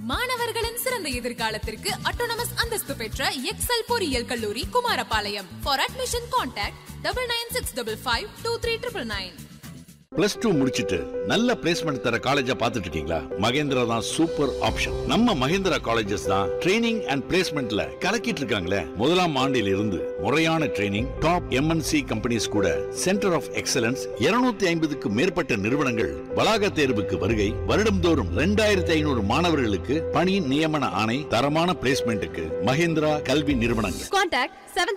மாணவர்களின் சிறந்த எதிர்காலத்திற்கு அட்டோனமஸ் அந்தஸ்து பெற்ற எக்ஸல் பொறியியல் கல்லூரி Kumarapalayam for admission contact double nine six double five two three triple nine plus two முடிச்சிட்டு நல்ல பிளேஸ்மெண்ட் தர காலேஜா பார்த்துட்டு இருக்கீங்களா மகேந்திரா தான் சூப்பர் ஆப்ஷன் நம்ம மகேந்திரா காலேஜஸ் தான் ட்ரைனிங் அண்ட் பிளேஸ்மெண்ட்ல கலக்கிட்டு இருக்காங்களே முதலாம் ஆண்டில் இருந்து முறையான ட்ரைனிங் டாப் எம்என்சி கம்பெனிஸ் கூட சென்டர் ஆஃப் எக்ஸலன்ஸ் 250 ஐம்பதுக்கு மேற்பட்ட நிறுவனங்கள் வளாக தேர்வுக்கு வருகை வருடம்தோறும் ரெண்டாயிரத்தி ஐநூறு மாணவர்களுக்கு பணி நியமன ஆணை தரமான பிளேஸ்மெண்ட்டுக்கு மகேந்திரா கல்வி நிறுவனங்கள் Contact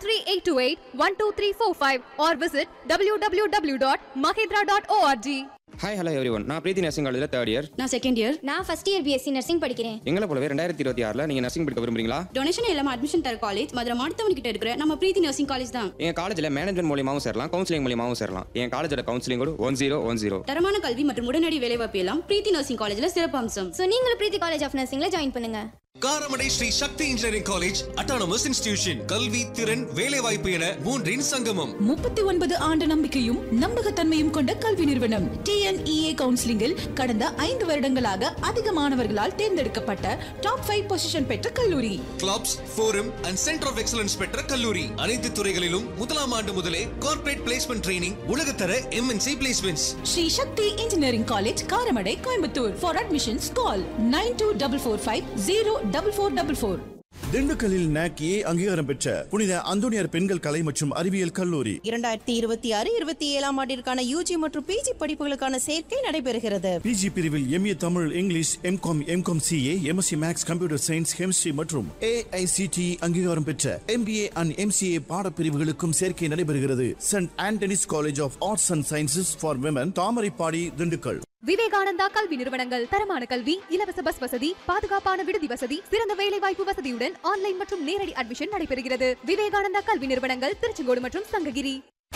73828-12345 or visit www.mahindra.org. Hi hello everyone நான் பிரீத்தி நர்சிங் காலேஜில் தேர்ட் இயர் நான் செகண்ட் இயர் நான் ஃபர்ஸ்ட் இயர் பிஎஸ்சி நர்சிங் படிக்கிறேன் எங்களை போலவே ரெண்டாயிரத்தி இருபத்தி ஆறில் நீங்கள் நர்சிங் படிக்க விரும்புறீங்களா டொனேஷன் இல்லாம அட்மிஷன் தர காலேஜ் மதுரை மாடுத்தவன் கிட்ட இருக்கிற நம்ம பிரீத்தி நர்சிங் காலேஜ் தான் என் காலேஜில் மேனேஜ்மெண்ட் மூலியமாகவும் சேரலாம் கவுன்சிலிங் மூலியமாகவும் சேரலாம் என் காலேஜோட கவுன்சிலிங் கூட ஒன் ஜீரோ ஒன் ஜீரோ தரமான கல்வி மற்றும் உடனடி வேலைவாய்ப்பு எல்லாம் பிரீத்தி நர்சிங் காலேஜ்ல சிறப்பு அம்சம் ஸோ நீங்களும் பிரீத்தி காலேஜ் ஆஃப் நர்சிங்ல ஜாயின் பண்ணுங்க Karamadai Sri Sakthi engineering college autonomous institution கல்வி திறன் வேலைவாய்ப்பு என மூன்றின் சங்கமம் முப்பத்தி ஒன்பது ஆண்டு நம்பிக்கையும் நம்பகத்தன்மையும் கொண்ட கல்வி நிறுவனம் டிஎன்இஏ கவுன்சிலிங்கில் கடந்த ஐந்து வருடங்களாக அதிக மாணவர்களால் தேர்ந்தெடுக்கப்பட்ட டாப் ஃபைவ் பொசிஷன் பெற்ற கல்லூரி clubs forum and centre of excellence பெற்ற கல்லூரி அனைத்து துறைகளிலும் முதலாம் ஆண்டு முதலே கார்ப்பரேட் பிளேஸ்மெண்ட் ட்ரைனிங் உலகத்தர MNC placements Sri Sakthi engineering college Karamadai Coimbatore for admissions call nine two double four five zero double four double four திண்டுக்கல்லில் நாக் ஏ அங்கீகாரம் பெற்ற புனித அந்தோனியார் பெண்கள் கலை மற்றும் அறிவியல் கல்லூரி இரண்டாயிரத்தி இருபத்தி ஆறு இருபத்தி ஏழாம் ஆண்டிற்கான யூஜி மற்றும் பிஜி படிப்புகளுக்கான சேர்க்கை நடைபெறுகிறது பிஜி பிரிவில் MA Tamil English MCom MCom CA MSc maths computer science chemistry மற்றும் ஏஐசிடி அங்கீகாரம் பெற்ற எம்பிஏ அண்ட் எம்சிஏ பாடப்பிரிவுகளுக்கும் சேர்க்கை நடைபெறுகிறது Saint Antony's college of arts and sciences for women Thamaraipadi Dindigul Vivekananda கல்வி நிறுவனங்கள் தரமான கல்வி இலவச பஸ் வசதி பாதுகாப்பான விடுதி வசதி சிறந்த வேலை வாய்ப்பு வசதியுடன் ஆன்லைன் மற்றும் நேரடி அட்மிஷன் நடைபெறுகிறது விவேகானந்தா கல்வி நிறுவனங்கள் திருச்செங்கோடு மற்றும் சங்ககிரி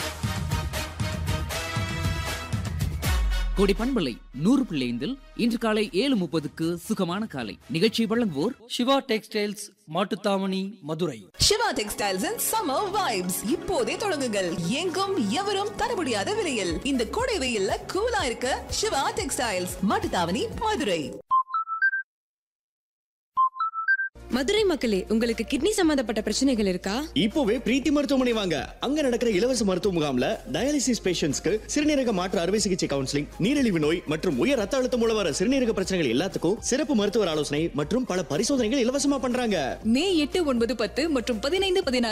கோடி பண்பலை நூறு பிள்ளைந்தில் இன்று காலை ஏழு முப்பதுக்கு சுகமான காலை நிகழ்ச்சி வழங்குவோர் Siva textiles Mattuthavani Madurai Siva textiles and summer vibes இப்போதே தொடங்குங்கள் எங்கும் எவரும் தர முடியாத விலையில் இந்த கோடை வெயில்ல கூலா இருக்க சிவா டெக்ஸ்டைல்ஸ் மாட்டுத்தாவணி மதுரை மதுரை மக்களே உங்களுக்கு கிட்னி சம்பந்தப்பட்ட பிரச்சனைகள் இருக்கா இப்போவே பிரீத்தி மருத்துவமனை வாங்க அங்க நடக்கிற இலவச மருத்துவ முகாம்ல டயாலிசிஸ் பேஷண்ட்ஸ்க்கு சிறுநீரக மாற்று அறுவை சிகிச்சை கவுன்சிலிங் நீரிழிவு நோய் மற்றும் உயர் ரத்த அழுத்தம் மூலம் வர சிறுநீரக பிரச்சனைகள் எல்லாத்துக்கும் சிறப்பு மருத்துவர் ஆலோசனை மற்றும் பல பரிசோதனைகள் இலவசமா பண்றாங்க மே எட்டு ஒன்பது பத்து மற்றும் பதினைந்து பதினாறு